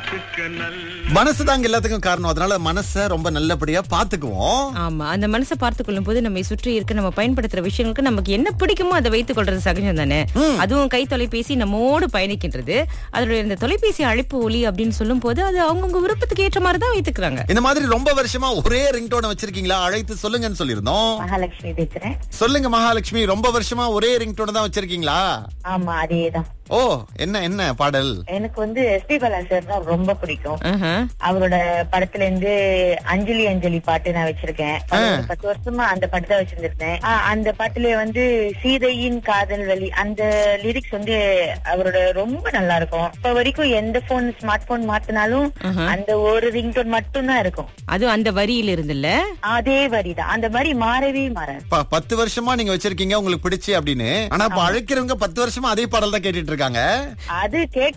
மனசு தாங்க எல்லாத்துக்கும் காரணம் அதனால மனசை ரொம்ப நல்லபடியா பாத்துக்குவோம் ஆமா அந்த மனசை பார்த்து கொள்ளும் போது நம்ம சுற்றி இருக்க நம்ம பயன்படுத்துற விஷயங்களுக்கு நமக்கு என்ன பிடிக்குமோ அதை வைத்துக் கொள்றது சகஜம் தானே அதுவும் கை தொலைபேசி நம்மோடு பயணிக்கின்றது அதனுடைய இந்த தொலைபேசி அழைப்பு ஒலி அப்படின்னு சொல்லும் போது அது அவங்கவுங்க விருப்பத்துக்கு ஏற்ற மாதிரி தான் வைத்துக்கிறாங்க இந்த மாதிரி ரொம்ப வருஷமா ஒரே ரிங்டோன் வச்சிருக்கீங்களா அழைத்து சொல்லுங்கன்னு சொல்லியிருந்தோம் மகாலட்சுமி பேசுறேன் சொல்லுங்க மகாலட்சுமி ரொம்ப வருஷமா ஒரே ரிங்டோன் தான் வச்சிருக்கீங்களா ஆமா அதேதான் ஓ என்ன என்ன பாடல் எனக்கு வந்து எஸ்பி பாலா சார் தான் ரொம்ப பிடிக்கும் ஆஹா. அவரோட படத்துல இருந்து அஞ்சலி அஞ்சலி பாட்டு நான் வச்சிருக்கேன் பதினோரு, பத்து வருஷமா அந்த பாட்டு தான் வச்சிருந்திருந்தேன் ஆ, அந்த பாட்டுல வந்து சீதையின் காதல் வழி அந்த லிரிக்ஸ் வந்து அவரோட ரொம்ப நல்லா இருக்கும் இப்ப வரைக்கும் எந்த போன் ஸ்மார்ட் போன் மாத்தினாலும் அந்த ஒரு ரிங்டோன் மட்டும் தான் இருக்கும் அதுவும் அந்த வரியில இருந்துல்ல அதே வரிதான் அந்த மாதிரி மாறவே மாறாது ப- பத்து வருஷமா நீங்க வச்சிருக்கீங்க உங்களுக்கு பிடிச்சு அப்படின்னு ஆனா இப்ப அழைக்கிறவங்க பத்து வருஷமா அதே பாடல் தான் கேட்டுட்டு இருக்காங்க அது கேட்க